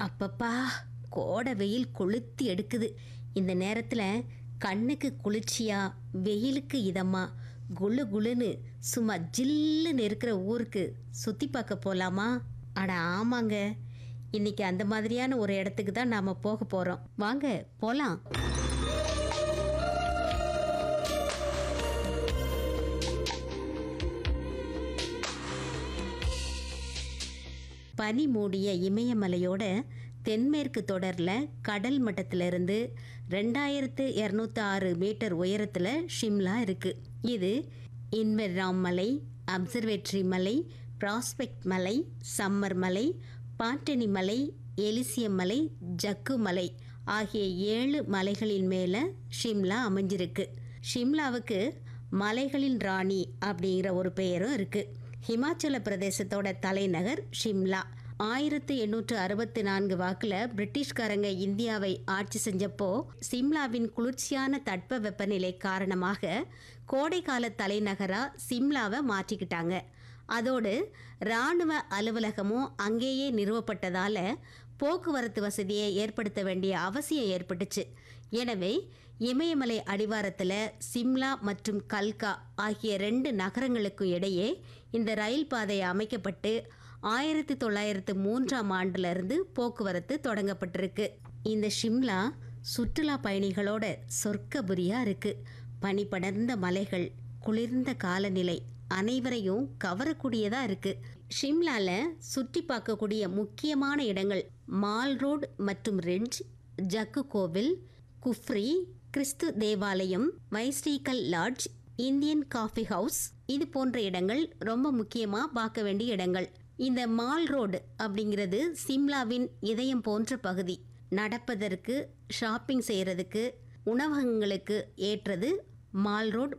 அப்பப்பா கோடை வெயில் கொளுத்தி எடுக்குது இந்த நேரத்தில் கண்ணுக்கு குளிர்ச்சியா வெயிலுக்கு இதமா குளு குளுன்னு சும்மா ஜில்லுன்னு இருக்கிற ஊருக்கு சுற்றி பார்க்க போகலாமா அட ஆமாங்க இன்னைக்கு அந்த மாதிரியான ஒரு இடத்துக்கு தான் நாம் போக போகிறோம் வாங்க போகலாம் பனி மூடிய இமயமலையோட தென்மேற்கு தொடரில் கடல் மட்டத்திலிருந்து ரெண்டாயிரத்து இரநூத்தி ஆறு மீட்டர் உயரத்தில் ஷிம்லா இருக்குது இது இன்வெர்ராம் மலை அப்சர்வேட்டரி மலை ப்ராஸ்பெக்ட் மலை சம்மர் மலை பாட்டனி மலை எலிசியம் மலை ஜக்கு மலை ஆகிய ஏழு மலைகளின் மேலே ஷிம்லா அமைஞ்சிருக்கு ஷிம்லாவுக்கு மலைகளின் ராணி அப்படிங்கிற ஒரு பெயரும் இருக்குது ஹிமாச்சல பிரதேசத்தோட தலைநகர் ஷிம்லா ஆயிரத்து எண்ணூற்று அறுபத்தி நான்கு வாக்கில் பிரிட்டிஷ்காரங்க இந்தியாவை ஆட்சி செஞ்சப்போ சிம்லாவின் குளிர்ச்சியான தட்ப வெப்பநிலை காரணமாக கோடைக்கால தலைநகரா சிம்லாவை மாற்றிக்கிட்டாங்க அதோடு இராணுவ அலுவலகமும் அங்கேயே நிறுவப்பட்டதால போக்குவரத்து வசதியை ஏற்படுத்த வேண்டிய அவசியம் ஏற்பட்டுச்சு எனவே இமயமலை அடிவாரத்தில் சிம்லா மற்றும் கல்கா ஆகிய ரெண்டு நகரங்களுக்கும் இடையே இந்த ரயில் பாதை அமைக்கப்பட்டு ஆயிரத்தி தொள்ளாயிரத்து மூன்றாம் ஆண்டிலிருந்து போக்குவரத்து தொடங்கப்பட்டிருக்கு இந்த ஷிம்லா சுற்றுலா பயணிகளோட சொர்க்கபுரியா இருக்கு பனி படர்ந்த மலைகள் குளிர்ந்த காலநிலை அனைவரையும் கவரக்கூடியதா இருக்கு ஷிம்லால சுற்றி பார்க்கக்கூடிய முக்கியமான இடங்கள் மால் ரோட் மற்றும் ரெஞ்ச் ஜக்கு கோவில் குஃப்ரி கிறிஸ்து தேவாலயம் viceregal lodge Indian coffee house இது போன்ற இடங்கள் ரொம்ப முக்கியமாக பார்க்க வேண்டிய இடங்கள் இந்த மால் ரோடு அப்படிங்கிறது சிம்லாவின் இதயம் போன்ற பகுதி நடப்பதற்கு ஷாப்பிங் செய்கிறதுக்கு உணவகங்களுக்கு ஏற்றது மால் ரோட்